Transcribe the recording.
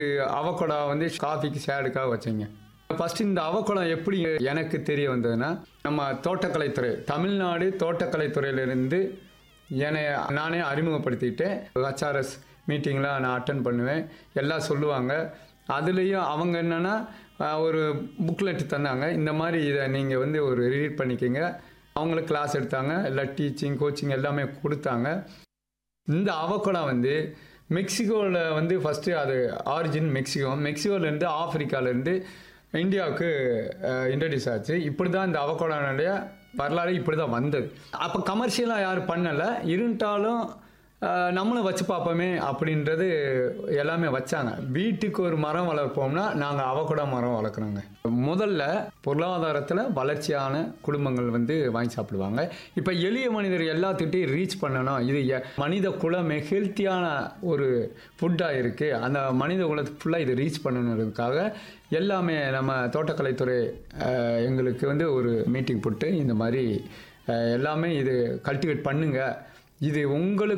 அவக்கொடா வந்து காஃபிக்கு சேடுக்காக வச்சேங்க ஃபஸ்ட்டு இந்த அவக்குளம் எப்படி எனக்கு தெரிய வந்ததுன்னா நம்ம தோட்டக்கலைத்துறை தமிழ்நாடு தோட்டக்கலைத்துறையிலிருந்து என்னை நானே அறிமுகப்படுத்திக்கிட்டேன் ஹச்ஆர்எஸ் மீட்டிங்லாம் நான் அட்டன் பண்ணுவேன் எல்லாம் சொல்லுவாங்க அதுலேயும் அவங்க என்னென்னா ஒரு புக்லெட் தந்தாங்க இந்த மாதிரி இதை நீங்கள் வந்து ஒரு ரீட் பண்ணிக்கோங்க அவங்களும் கிளாஸ் எடுத்தாங்க எல்லாம் டீச்சிங் கோச்சிங் எல்லாமே கொடுத்தாங்க இந்த அவக்கொடா வந்து மெக்சிகோவில் வந்து ஃபஸ்ட்டு அது ஆரிஜின் மெக்சிகோ மெக்சிகோலேருந்து ஆப்பிரிக்காலேருந்து இந்தியாவுக்கு இன்ட்ரடியூஸ் ஆச்சு இப்படி தான் இந்த அவக்கோடானுடைய வரலாறு இப்படி தான் வந்தது அப்போ கமர்ஷியலாக யாரும் பண்ணலை இருந்தாலும் அஹ், நம்மளும் வச்சு பார்ப்போமே அப்படின்றது எல்லாமே வச்சாங்க வீட்டுக்கு ஒரு மரம் வளர்ப்போம்னா நாங்கள் அவக்கோடா மரம் வளர்க்குறோங்க முதல்ல பொருளாதாரத்தில் வளர்ச்சியான குடும்பங்கள் வந்து வாங்கி சாப்பிடுவாங்க இப்போ எளிய மனிதர் எல்லாத்துக்கிட்டையும் ரீச் பண்ணணும் இது எ- மனித குலமே ஹெல்த்தியான ஒரு ஃபுட்டாக இருக்குது அந்த மனித குலத்துக்கு ஃபுல்லாக இதை ரீச் பண்ணணுன்றதுக்காக எல்லாமே நம்ம தோட்டக்கலைத்துறை அஹ், எங்களுக்கு வந்து ஒரு மீட்டிங் போட்டு இந்த மாதிரி அஹ், எல்லாமே இது கல்டிவேட் பண்ணுங்க இது உங்களுக்கு